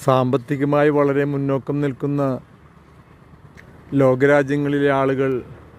സാമ്പത്തികമായി വളരെ മുന്നോക്കം നിൽക്കുന്ന ലോകരാജ്യങ്ങളിലെ ആളുകൾ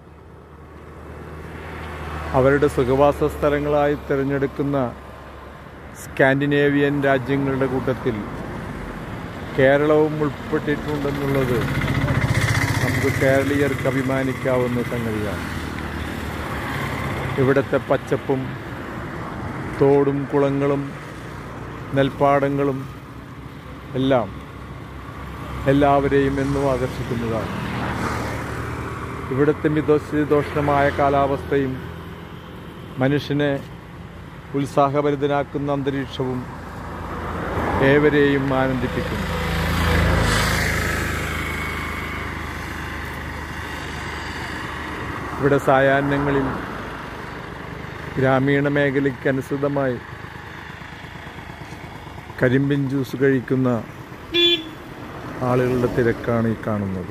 അവരുടെ സുഖവാസ സ്ഥലങ്ങളായി തിരഞ്ഞെടുക്കുന്ന സ്കാൻഡിനേവിയൻ രാജ്യങ്ങളുടെ കൂട്ടത്തിൽ കേരളവും ഉൾപ്പെട്ടിട്ടുണ്ടെന്നുള്ളത് നമുക്ക് കേരളീയർക്ക് അഭിമാനിക്കാവുന്ന സംഗതിയാണ് ഇവിടുത്തെ പച്ചപ്പും തോടും കുളങ്ങളും നെൽപ്പാടങ്ങളും എല്ലാം എല്ലാവരെയും എന്നും ആകർഷിക്കുന്നതാണ് ഇവിടുത്തെ മിതോശീതോഷ്ണമായ കാലാവസ്ഥയും മനുഷ്യനെ ഉത്സാഹഭരിതനാക്കുന്ന അന്തരീക്ഷവും ഏവരെയും ആനന്ദിപ്പിക്കുന്നു ഇവിടെ സായാഹ്നങ്ങളിൽ ഗ്രാമീണ മേഖലയ്ക്ക് അനുസൃതമായി കരിമ്പിൻ ജ്യൂസ് കഴിക്കുന്ന ആളുകളുടെ തിരക്കാണ് ഈ കാണുന്നത്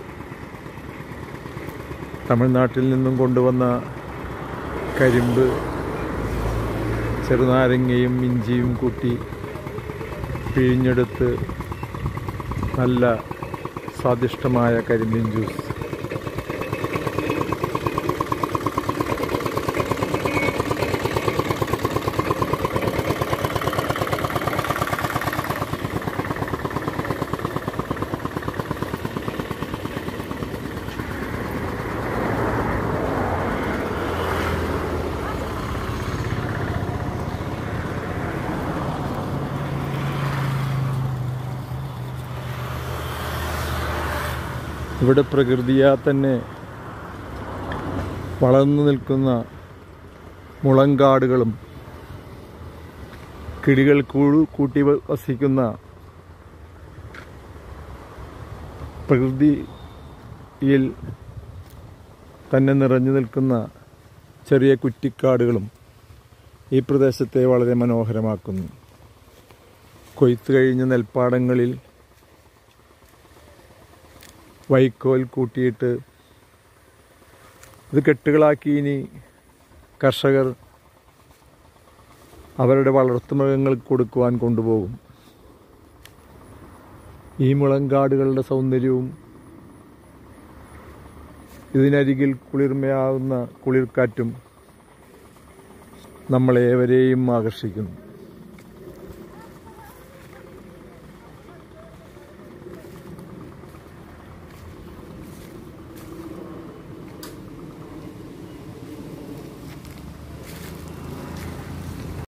തമിഴ്നാട്ടിൽ നിന്നും കൊണ്ടുവന്ന കരിമ്പ് ചെറുനാരങ്ങയും ഇഞ്ചിയും കൂട്ടി പിഴിഞ്ഞെടുത്ത് നല്ല സ്വാദിഷ്ടമായ കരിമ്പിൻ ജ്യൂസ് ഇവിടെ പ്രകൃതിയാ തന്നെ വളർന്നു നിൽക്കുന്ന മുളങ്കാടുകളും കിളികൾ കൂഴു കൂട്ടി വ- വസിക്കുന്ന പ്രകൃതിയിൽ തന്നെ നിറഞ്ഞു നിൽക്കുന്ന ചെറിയ കുറ്റിക്കാടുകളും ഈ പ്രദേശത്തെ വളരെ മനോഹരമാക്കുന്നു കൊയ്ത്ത് കഴിഞ്ഞ നെൽപ്പാടങ്ങളിൽ വൈക്കോൽ കൂട്ടിയിട്ട് ഇത് കെട്ടുകളാക്കി ഇനി കർഷകർ അവരുടെ വളർത്തുമൃഗങ്ങൾക്ക് കൊടുക്കുവാൻ കൊണ്ടുപോകും ഈ മുളങ്കാടുകളുടെ സൗന്ദര്യവും ഇതിനരികിൽ കുളിർമയാവുന്ന കുളിർക്കാറ്റും നമ്മളേവരെയും ആകർഷിക്കുന്നു